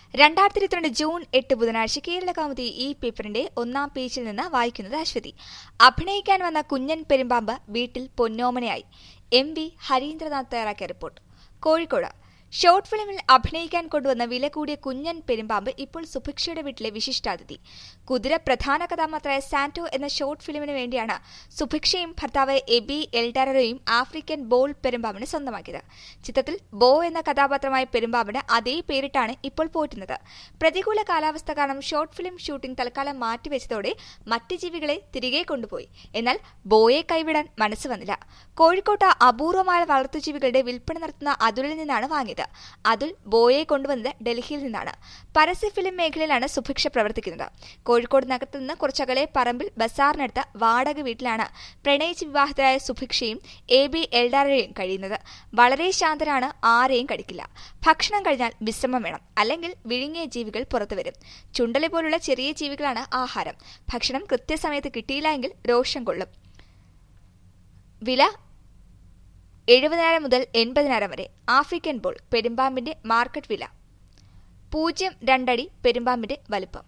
രണ്ടായിരത്തി ഇരുപത്തിരണ്ട് ജൂൺ എട്ട് ബുധനാഴ്ച കേരള കൗമുദി ഈ പേപ്പറിന്റെ ഒന്നാം പേജിൽ നിന്ന് വായിക്കുന്നത് അശ്വതി അഭിനയിക്കാൻ വന്ന കുഞ്ഞൻ പെരുമ്പാമ്പ് വീട്ടിൽ പൊന്നോമനയായി എം വി ഹരീന്ദ്രനാഥ് തയ്യാറാക്കിയ റിപ്പോർട്ട് കോഴിക്കോട് ഷോർട്ട് ഫിലിമിൽ അഭിനയിക്കാൻ കൊണ്ടുവന്ന വില കൂടിയ കുഞ്ഞൻ പെരുമ്പാമ്പ് ഇപ്പോൾ സുഭിക്ഷയുടെ വീട്ടിലെ വിശിഷ്ടാതിഥി കുതിര പ്രധാന കഥാപാത്രമായ സാന്റോ എന്ന ഷോർട്ട് ഫിലിമിന് വേണ്ടിയാണ് സുഭിക്ഷയും ഭർത്താവ് എബി എൽഡാരോയും ആഫ്രിക്കൻ ബോൾ പെരുമ്പാമ്പിന് സ്വന്തമാക്കിയത് ചിത്രത്തിൽ ബോ എന്ന കഥാപാത്രമായ പെരുമ്പാമ്പിന് അതേ പേരിട്ടാണ് ഇപ്പോൾ പോറ്റുന്നത് പ്രതികൂല കാലാവസ്ഥ കാരണം ഷോർട്ട് ഫിലിം ഷൂട്ടിംഗ് തൽക്കാലം മാറ്റിവെച്ചതോടെ മറ്റ് ജീവികളെ തിരികെ കൊണ്ടുപോയി എന്നാൽ ബോയെ കൈവിടാൻ മനസ്സ് വന്നില്ല കോഴിക്കോട്ട് അപൂർവമായ വളർത്തുജീവികളുടെ വിൽപ്പന നടത്തുന്ന അതുലിൽ നിന്നാണ് വാങ്ങിയത് അതുൽ ബോയെ കൊണ്ടുവന്നത് ഡൽഹിയിൽ നിന്നാണ് പരസ്യ ഫിലിം മേഖലയിലാണ് സുഭിക്ഷ പ്രവർത്തിക്കുന്നത് കോഴിക്കോട് നഗരത്ത് നിന്ന് കുറച്ചകലെ പറമ്പിൽ ബസാറിനടുത്ത് വാടക വീട്ടിലാണ് പ്രണയിച്ച് വിവാഹിതരായ സുഭിക്ഷയും എ ബി എൽഡാരയും കഴിയുന്നത് വളരെ ശാന്തരാണ് ആരെയും കടിക്കില്ല ഭക്ഷണം കഴിഞ്ഞാൽ വിശ്രമം വേണം അല്ലെങ്കിൽ വിഴുങ്ങിയ ജീവികൾ പുറത്തുവരും ചുണ്ടലി പോലുള്ള ചെറിയ ജീവികളാണ് ആഹാരം ഭക്ഷണം കൃത്യസമയത്ത് കിട്ടിയില്ല എങ്കിൽ രോഷം കൊള്ളും വില എഴുപതിനായിരം മുതൽ എൺപതിനായിരം വരെ ആഫ്രിക്കൻ ബോൾ പെരുമ്പാമ്പിന്റെ മാർക്കറ്റ് വില പൂജ്യം രണ്ടടി പെരുമ്പാമ്പിന്റെ വലുപ്പം